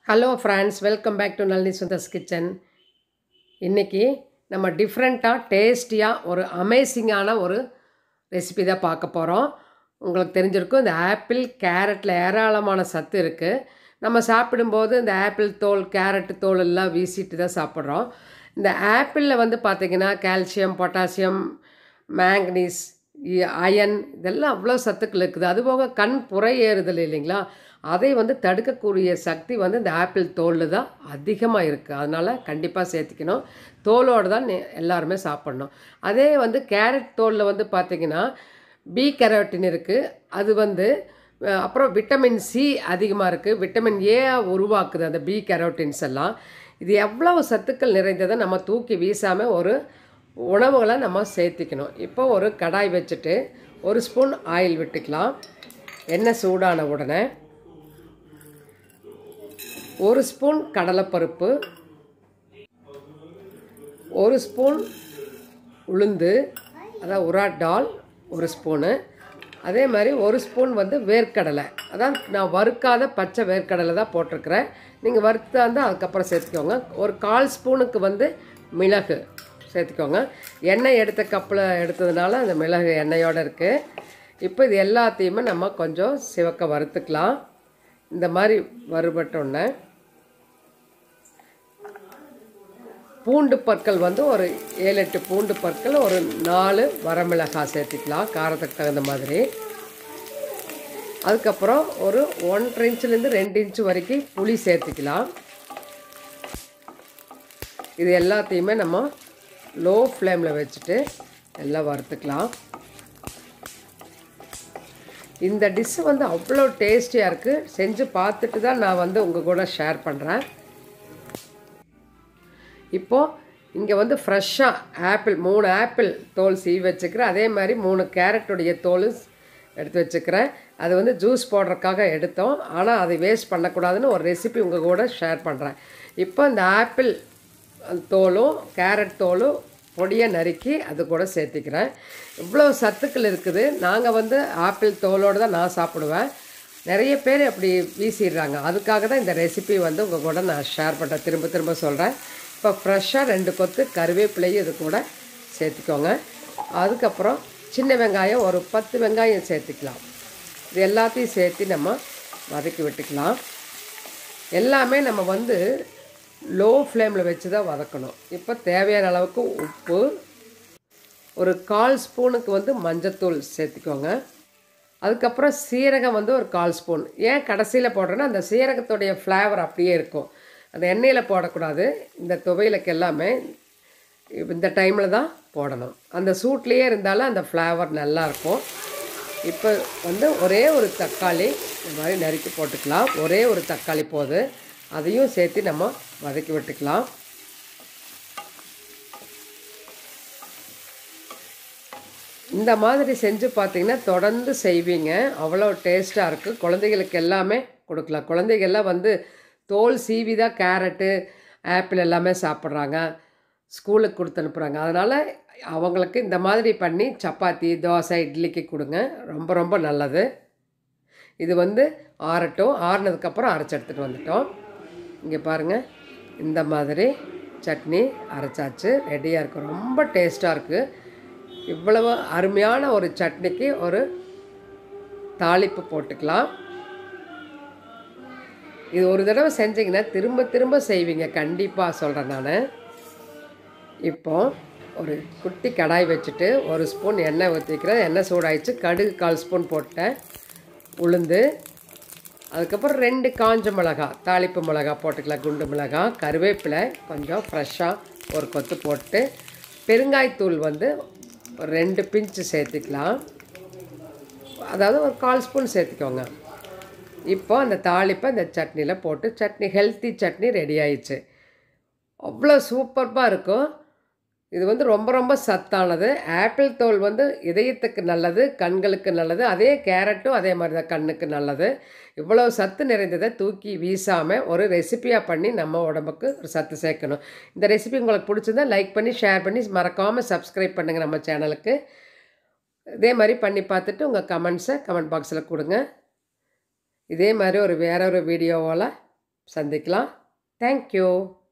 hello friends welcome back to Nalini Sundar's kitchen இன்றைக்கி நம்ம டிஃப்ரெண்ட்டாக டேஸ்டியாக ஒரு அமேசிங்கான ஒரு ரெசிபி தான் பார்க்க போகிறோம் உங்களுக்கு தெரிஞ்சிருக்கும் இந்த ஆப்பிள் கேரட்டில் ஏராளமான சத்து இருக்குது நம்ம சாப்பிடும்போது இந்த ஆப்பிள் தோல் கேரட் தோல் எல்லாம் வீசிட்டு தான் சாப்பிட்றோம் இந்த ஆப்பிளில் வந்து பார்த்திங்கன்னா கால்சியம் பொட்டாசியம் மேங்கனீஸ் அயன் இதெல்லாம் அவ்வளோ சத்துக்கள் இருக்குது அதுபோக கண் புரை ஏறுதல் இல்லைங்களா அதை வந்து தடுக்கக்கூடிய சக்தி வந்து இந்த ஆப்பிள் தோலில் தான் அதிகமாக இருக்குது அதனால் கண்டிப்பாக சேர்த்திக்கணும் தோலோடு தான் நெ- எல்லாருமே சாப்பிட்ணும் அதே வந்து கேரட் தோலில் வந்து பார்த்திங்கன்னா பி கெரோட்டின் இருக்குது அது வந்து அஹ், அப்புறம் விட்டமின் சி அதிகமாக இருக்குது விட்டமின் ஏ உருவாக்குது அந்த பி கெரோட்டின்ஸ் எல்லாம் இது எவ்வளவு சத்துக்கள் நிறைந்ததை நம்ம தூக்கி வீசாமல் ஒரு உணவுகளை நம்ம சேர்த்திக்கணும் இப்போ ஒரு கடாய் வச்சுட்டு ஒரு ஸ்பூன் ஆயில் விட்டுக்கலாம் எண்ணெய் சூடான உடனே ஒரு ஸ்பூன் கடலைப்பருப்பு ஒரு ஸ்பூன் உளுந்து அதான் உராட் டால் ஒரு ஸ்பூனு அதே மாதிரி ஒரு ஸ்பூன் வந்து வேர்க்கடலை அதான் நான் வறுக்காத பச்சை வேர்க்கடலை தான் போட்டிருக்கிறேன் நீங்கள் வறுத்தா இருந்தால் அதுக்கப்புறம் சேர்த்துக்கோங்க ஒரு கால் ஸ்பூனுக்கு வந்து மிளகு சேர்த்துக்கோங்க எண்ணெய் எடுத்த கப்பில் எடுத்ததுனால அந்த மிளகு எண்ணெயோடு இருக்குது இப்போ இது எல்லாத்தையுமே நம்ம கொஞ்சம் சிவக்க வறுத்துக்கலாம் இந்த மாதிரி வறுபட்டோன்னே பூண்டு பற்கள் வந்து ஒரு ஏழு எட்டு பூண்டு பற்கள் ஒரு நாலு வரமிளகாய் சேர்த்திக்கலாம் காரத்துக்கு தகுந்த மாதிரி அதுக்கப்புறம் ஒரு ஒன்றரை இன்ச்சுலேருந்து ரெண்டு இன்ச்சு வரைக்கும் புளி சேர்த்துக்கலாம் இது எல்லாத்தையுமே நம்ம லோ ஃப்ளேமில் வச்சுட்டு எல்லாம் வறுத்துக்கலாம் இந்த டிஷ்ஷு வந்து அவ்வளோ டேஸ்டியாக இருக்குது செஞ்சு பார்த்துட்டு தான் நான் வந்து உங்கள் கூட ஷேர் பண்ணுறேன் இப்போது இங்கே வந்து ஃப்ரெஷ்ஷாக ஆப்பிள் மூணு ஆப்பிள் தோல் சீவி வச்சுக்கிறேன் அதே மாதிரி மூணு கேரட்டுடைய தோல் எடுத்து வச்சுக்கிறேன் அது வந்து ஜூஸ் போடுறதுக்காக எடுத்தோம் ஆனால் அதை வேஸ்ட் பண்ணக்கூடாதுன்னு ஒரு ரெசிபி உங்கள் கூட ஷேர் பண்ணுறேன் இப்போ இந்த ஆப்பிள் தோலும் கேரட் தோலும் பொடியை நறுக்கி அது கூட சேர்த்திக்கிறேன் இவ்வளோ சத்துக்கள் இருக்குது நாங்கள் வந்து ஆப்பிள் தோலோடு தான் நான் சாப்பிடுவேன் நிறைய பேர் அப்படி வீசிடுறாங்க அதுக்காக தான் இந்த ரெசிபி வந்து உங்கள் கூட நான் ஷேர் பண்ணுறேன் திரும்ப திரும்ப சொல்கிறேன் இப்போ ஃப்ரெஷ்ஷாக ரெண்டு கொத்து கருவேப்பிலையும் இது கூட சேர்த்துக்கோங்க அதுக்கப்புறம் சின்ன வெங்காயம் ஒரு பத்து வெங்காயம் சேர்த்துக்கலாம் இது எல்லாத்தையும் சேர்த்து நம்ம வதக்கி விட்டுக்கலாம் எல்லாமே நம்ம வந்து லோ ஃப்ளேமில் வச்சு தான் வதக்கணும் இப்போ தேவையான அளவுக்கு உப்பு ஒரு கால் ஸ்பூனுக்கு வந்து மஞ்சத்தூள் சேர்த்துக்கோங்க அதுக்கப்புறம் சீரகம் வந்து ஒரு கால் ஸ்பூன் ஏன் கடைசியில் போடுறேன்னா அந்த சீரகத்துடைய ஃப்ளேவர் அப்படியே இருக்கும் அந்த எண்ணெயில் போடக்கூடாது இந்த துவையலுக்கு எல்லாமே இப்ப இந்த டைமில் தான் போடணும் அந்த சூட்லேயே இருந்தாலும் அந்த ஃப்ளேவர் நல்லாயிருக்கும் இப்போ வந்து ஒரே ஒரு தக்காளி இந்த மாதிரி நறுக்கி போட்டுக்கலாம் ஒரே ஒரு தக்காளி போது அதையும் சேர்த்து நம்ம வதக்கி விட்டுக்கலாம் இந்த மாதிரி செஞ்சு பார்த்தீங்கன்னா தொடர்ந்து செய்வீங்க அவ்வளோ டேஸ்ட்டாக இருக்குது குழந்தைகளுக்கு எல்லாமே கொடுக்கலாம் குழந்தைகள்லாம் வந்து தோல் சீவி தான் கேரட்டு ஆப்பிள் எல்லாமே சாப்பிட்றாங்க ஸ்கூலுக்கு கொடுத்து அனுப்புகிறாங்க அதனால் அவங்களுக்கு இந்த மாதிரி பண்ணி சப்பாத்தி தோசை இட்லிக்கு கொடுங்க ரொம்ப ரொம்ப நல்லது இது வந்து ஆறட்டும் ஆறுனதுக்கப்புறம் அரைச்சி எடுத்துகிட்டு வந்துட்டோம் இங்கே பாருங்கள் இந்த மாதிரி சட்னி அரைச்சாச்சு ரெடியாக இருக்குது ரொம்ப டேஸ்ட்டாக இருக்குது இவ்வளவு அருமையான ஒரு சட்னிக்கு ஒரு தாளிப்பு போட்டுக்கலாம் இது ஒரு தடவை செஞ்சீங்கன்னா திரும்ப திரும்ப செய்வீங்க கண்டிப்பாக சொல்கிறேன் நான் இப்போ ஒரு குட்டி கடாய் வச்சுட்டு ஒரு ஸ்பூன் எண்ணெய் ஊற்றிக்கிறேன் எண்ணெய் சூடாயிடுச்சு கடுகு கால் ஸ்பூன் போட்டேன் உளுந்து அதுக்கப்புறம் ரெண்டு காஞ்ச மிளகா தாளிப்பு மிளகா போட்டுக்கலாம் குண்டு மிளகா கருவேப்பிலை கொஞ்சம் ஃப்ரெஷ்ஷாக ஒரு கொத்து போட்டு பெருங்காயத்தூள் வந்து ஒரு ரெண்டு பிஞ்சு சேர்த்துக்கலாம் அதாவது ஒரு கால் ஸ்பூன் சேர்த்துக்கோங்க இப்போ அந்த தாளிப்பை இந்த சட்னியில் போட்டு சட்னி ஹெல்த்தி சட்னி ரெடி ஆயிடுச்சு அவ்வளோ சூப்பர்பாக இருக்கும் இது வந்து ரொம்ப ரொம்ப சத்தானது ஆப்பிள் தோல் வந்து இதயத்துக்கு நல்லது கண்களுக்கு நல்லது அதே கேரட்டும் அதே மாதிரி தான் கண்ணுக்கு நல்லது இவ்வளோ சத்து நிறைந்ததை தூக்கி வீசாமல் ஒரு ரெசிபியாக பண்ணி நம்ம உடம்புக்கு ஒரு சத்து சேர்க்கணும் இந்த ரெசிபி உங்களுக்கு பிடிச்சிருந்தா லைக் பண்ணி ஷேர் பண்ணி மறக்காமல் சப்ஸ்கிரைப் பண்ணுங்கள் நம்ம சேனலுக்கு இதே மாதிரி பண்ணி பார்த்துட்டு உங்கள் கமெண்ட்ஸை கமெண்ட் பாக்ஸில் கொடுங்க இதே மாதிரி ஒரு வேற ஒரு வீடியோவால் சந்திக்கலாம் தேங்க்யூ